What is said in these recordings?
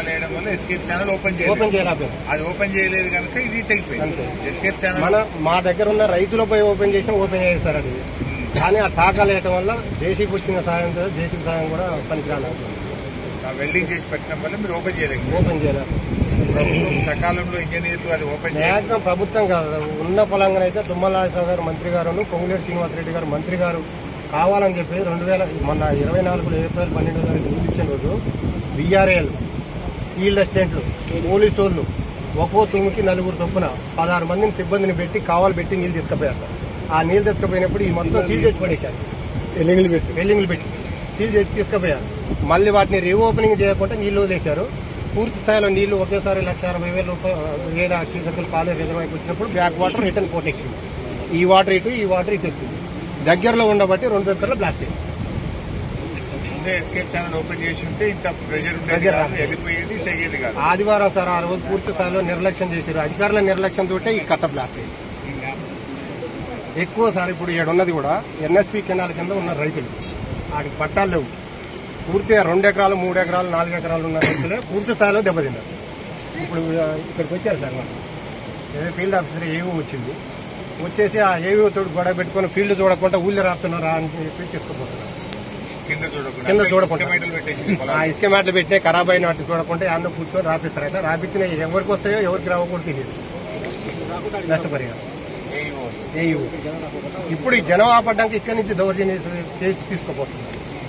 తాళాలు వేయడం వల్ల ఎస్కేప్ ఛానల్ ఓపెన్ చేయలేదు ఓపెన్ చేయలేకపోయాం అది ఓపెన్ చేయలేదు కనుక ఇది అంతే. తెగిపోయింది ఎస్కేప్ ఛానల్ మన మా దగ్గర ఉన్న రైతుల పోయి ఓపెన్ చేసినా ఓపెన్ చేస్తారు అది కానీ ఆ టాకాలు వేయటం వల్ల జేసీబీ వచ్చిన సాయంతో జేసీబీ సాయం కూడా పనికిరాను వెల్డింగ్ చేసి పెట్టడం వల్ల మీరు ఓపెన్ చేయలేదు ఓపెన్ చేయలేదు ప్రభుత్వం సకాలంలో ఇంజనీర్లు అది ఓపెన్ చేయాలి మ్యాక్సిమం ప్రభుత్వం కాదు ఉన్న పొలంగా అయితే తుమ్మలరాజరావు గారు మంత్రి గారు పొంగులేరు శ్రీనివాసరెడ్డి గారు మంత్రి గారు కావాలని చెప్పి రెండు వేల మొన్న ఇరవై నాలుగులో ఏప్రిల్ పన్నెండో తారీఖు నీళ్ళు ఇచ్చిన రోజు బీఆర్ఏలు ఫీల్డ్ అసిస్టెంట్లు పోలీసు వాళ్ళు ఒక్కో తుమ్ముకి నలుగురు చొప్పున పదహారు మందిని సిబ్బందిని పెట్టి కావాలి పెట్టి నీళ్ళు తీసుకుపోయారు సార్ ఆ నీళ్ళు తీసుకుపోయినప్పుడు ఈ మొత్తం సీల్ చేసి పడేశారు ఎల్లింగ్లు పెట్టి ఎల్లింగ్లు పెట్టి సీల్ చేసి తీసుకుపోయారు మళ్ళీ వాటిని రీఓపెనింగ్ చేయకుండా నీళ్లు వదిలేశారు పూర్తి స్థాయిలో నీళ్లు ఒకేసారి లక్ష అరవై వేల రూపాయలు వేల క్యూసెక్కులు కాలేజ్ రిజర్వాయర్కి వచ్చినప్పుడు బ్యాక్ వాటర్ రిటర్న్ పోటీ ఎక్కింది ఈ వాటర్ ఇటు ఈ వాటర్ ఇటు ఎక్కింది దగ్గరలో ఉండబట్టి రెండు దగ్గరలో బ్లాస్ట్ అయింది ముందే ఎస్కేప్ ఛానల్ ఓపెన్ చేసి ఉంటే ఇంత ప్రెషర్ ఉండేది Pressure కాదు రాదు. వెళ్ళిపోయేది తెగేది కాదు ఆదివారం సార్ ఆ రోజు పూర్తి స్థాయిలో నిర్లక్ష్యం చేశారు అధికారుల నిర్లక్ష్యం తోటే ఈ కట్ట బ్లాస్ట్ అయింది ఎక్కువ సార్ ఇప్పుడు ఉన్నది కూడా ఎన్ఎస్పి కెనాల్ కింద ఉన్న రైతులు వాటికి పట్టాలు లేవు పూర్తిగా రెండు ఎకరాలు మూడు ఎకరాలు నాలుగు ఎకరాలు ఉన్న రైతులే పూర్తి స్థాయిలో దెబ్బతిన్నారు ఇప్పుడు ఆ, ఇక్కడికి వచ్చారు సార్ వాళ్ళు ఏదో ఫీల్డ్ ఆఫీసర్ ఏవో వచ్చింది వచ్చేసి ఆ ఏవో తోడు గొడవ పెట్టుకుని ఫీల్డ్ చూడకుండా ఊళ్ళో రాస్తున్నారా అని చెప్పి తీసుకుపోతున్నారు కింద చూడకుండా కింద చూడకుండా. ఇసుక మేటలు పెట్టేసి ఆ పొలాలు. ఇసుక మ్యాట్లు పెట్టినా ఖరాబ్ అయిన వాటిని చూడకుండా అన్న కూర్చొని రాపిస్తారు అయితే రాపించిన ఎవరికి వస్తాయో ఎవరికి రావో కూడా తెలియదు నష్టపరిహారం ఏవో. ఏయూ ఇప్పుడు ఈ జనం ఆపడ్డానికి ఇక్కడి నుంచి దౌర్జన్యం చేసి తీసుకుపోతున్నారు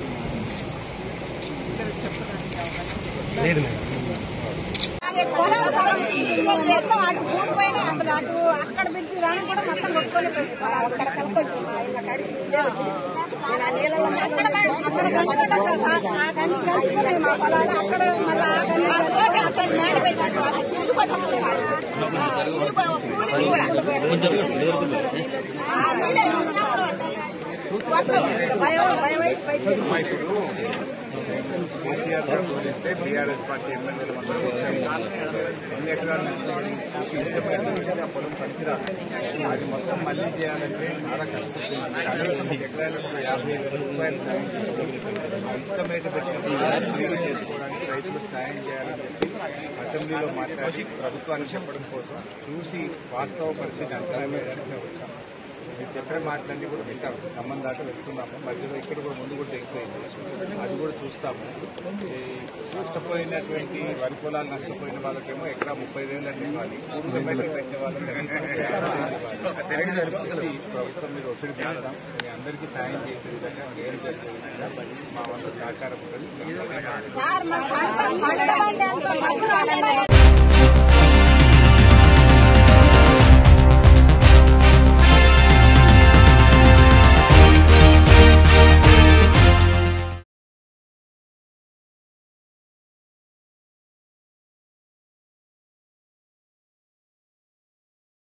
లేదు మేడం పొలాలు సగం ఇసుకలు మొత్తం అటు కూలిపోయినాయి అసలు అటు అక్కడ పిలిచి రాని కూడా మొత్తం కొట్టుకొని పోయింది పొలాలు. అక్కడ కలిసి మా ఇళ్ళ కాడికి నీళ్ళే వచ్చింది నేను ఆ నీళ్ళలో అక్కడ అక్కడ కనుక్కుంటాను సార్. ఆ కని కనుక్కొని మా పొలాలు అక్కడ మళ్ళీ ఆ కని కనుక్కొని అక్కడ మేడ పెట్టారు. అక్కడ చిల్లు పట్టుకుని ఆ, ఇల్లు పో- కూలి కూడా. ఆ, నీళ్ళే ఉన్నప్పుడు వర్షం. భయం భయం అయి బయటికి అమ్మా, ఇప్పుడు కేసీఆర్ గారు పోలిస్తే బీఆర్ఎస్ పార్టీ ఎమ్మెల్యేలు అందరూ వచ్చారు. ఎన్ని ఎకరాలు నష్టపోయి చూసి ఇష్టపడి ఆ పొలం పనికిరాదు అది మొత్తం మళ్ళీ చేయాలంటే చాలా కష్టం కనీసం ఒక ఎకరాలకు ఒక యాభై వేల రూపాయలు సాయం చేయాలి ఆ ఇసుక మీద పెట్టిన క్లీన్ చేసుకోవడానికి రైతులకు సాయం చేయాలని చెప్పి అసెంబ్లీలో మాట్లాడి ప్రభుత్వాన్ని చెప్పడం కోసం చూసి వాస్తవ పరిస్థితి అంచనా వేయడానికి మేము వచ్చాము మీరు చెప్పిన మాటలన్నీ కూడా వింటాము ఖమ్మం దాకా వెళ్తున్నాము మధ్యలో ఇక్కడ కూడా ముందు కూడా తెగిపోయింది అది కూడా చూస్తాము ఈ నష్టపోయినటువంటి వరి పొలాలు నష్టపోయిన వాళ్ళకేమో ఎకరా ముప్పై వేలు అంటే ఇవ్వాలి సిమెంట్ పెట్టిన వాళ్ళకి కనీసం ఒక యాభై వేలు ఇవ్వాలి. ఈ ప్రభుత్వం మీద ఒత్తిడి పెంచుతాం మీ అందరికీ సాయం చేసే విధంగా నేను జరిగే విధంగా మా వంతు సహకారం ఉంటుంది సార్ మా పంట పంట పండే అంత డబ్బులు రాలేదు.